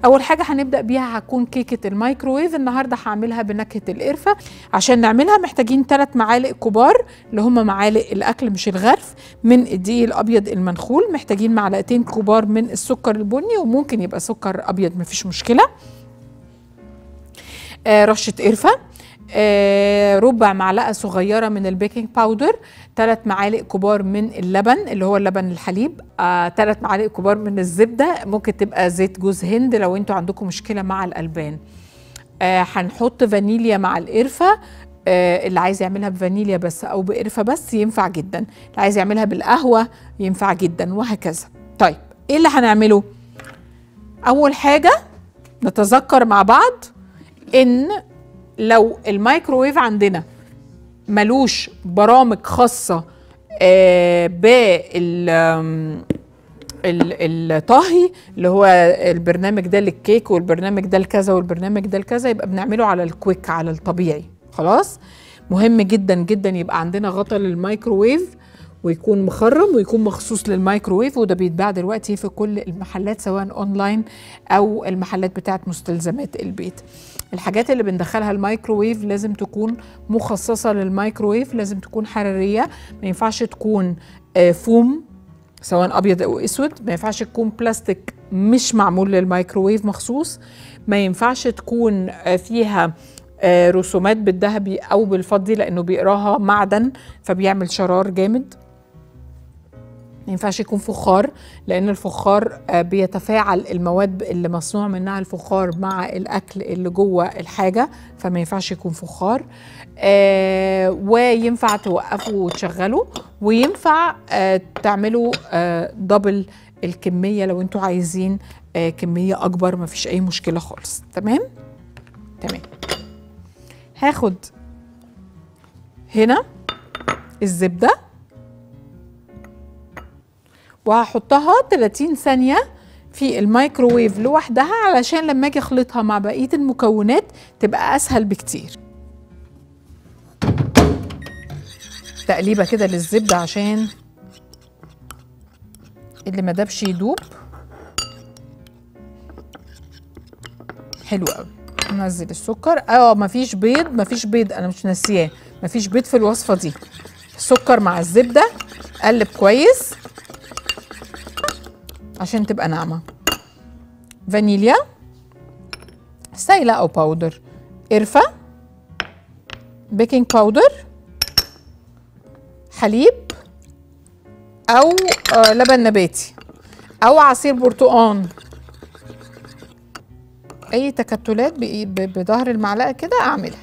اول حاجه هنبدا بيها هتكون كيكه الميكروويف النهارده هعملها بنكهه القرفه عشان نعملها محتاجين ثلاث معالق كبار اللي هم معالق الاكل مش الغرف من الدقيق الابيض المنخول محتاجين معلقتين كبار من السكر البني وممكن يبقى سكر ابيض مفيش مشكله آه رشه قرفه آه ربع معلقه صغيره من البيكنج باودر ثلاث معالق كبار من اللبن اللي هو اللبن الحليب ثلاث آه معالق كبار من الزبده ممكن تبقى زيت جوز هند لو انتوا عندكم مشكله مع الالبان آه هنحط فانيليا مع القرفه آه اللي عايز يعملها بفانيليا بس او بقرفه بس ينفع جدا اللي عايز يعملها بالقهوه ينفع جدا وهكذا طيب ايه اللي هنعمله اول حاجه نتذكر مع بعض ان لو الميكروويف عندنا ملوش برامج خاصة آه بال الطهي اللي هو البرنامج ده للكيك والبرنامج ده لكذا والبرنامج ده لكذا يبقى بنعمله على الكويك على الطبيعي خلاص مهم جدا جدا يبقى عندنا غطا للميكروويف ويكون مخرم ويكون مخصوص للميكروويف وده بيتباع دلوقتي في كل المحلات سواء اونلاين او المحلات بتاعت مستلزمات البيت الحاجات اللي بندخلها الميكروويف لازم تكون مخصصة للميكروويف لازم تكون حرارية ما ينفعش تكون فوم سواء أبيض أو أسود ما ينفعش تكون بلاستيك مش معمول للميكروويف مخصوص ما ينفعش تكون فيها رسومات بالذهبي أو بالفضي لأنه بيقراها معدن فبيعمل شرار جامد ما ينفعش يكون فخار لان الفخار بيتفاعل المواد اللي مصنوع منها الفخار مع الاكل اللي جوه الحاجه فما ينفعش يكون فخار آه وينفع توقفوا وتشغلوا وينفع آه تعملوا آه دبل الكميه لو انتوا عايزين آه كميه اكبر ما فيش اي مشكله خالص تمام تمام هاخد هنا الزبده وهحطها 30 ثانية في الميكروويف لوحدها علشان لما اجي اخلطها مع بقية المكونات تبقى اسهل بكتير تقليبة كده للزبدة عشان اللي ما دابش يدوب حلو قوي ننزل السكر اه مفيش بيض مفيش بيض انا مش ناسياه مفيش بيض في الوصفة دي السكر مع الزبدة قلب كويس عشان تبقى ناعمة فانيليا سايلة أو باودر قرفة بيكنج باودر حليب أو آه لبن نباتي أو عصير برتقان أي تكتلات بظهر المعلقة كده أعملها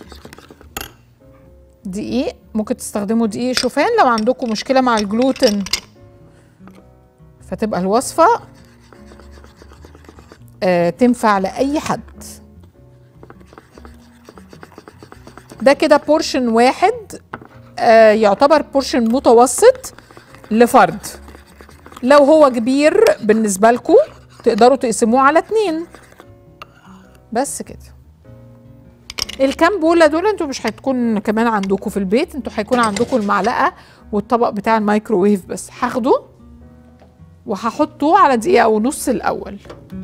دقيق ممكن تستخدموا دقيق شوفان لو عندكم مشكلة مع الجلوتين فتبقى الوصفة آه تنفع لأي حد ده كده بورشن واحد آه يعتبر بورشن متوسط لفرد لو هو كبير بالنسبة لكم تقدروا تقسموه على اتنين بس كده الكام بولة دول انتوا مش هتكون كمان عندكم في البيت انتوا هيكون عندكم المعلقة والطبق بتاع الميكروويف بس هاخده وهحطه على دقيقة ونص الأول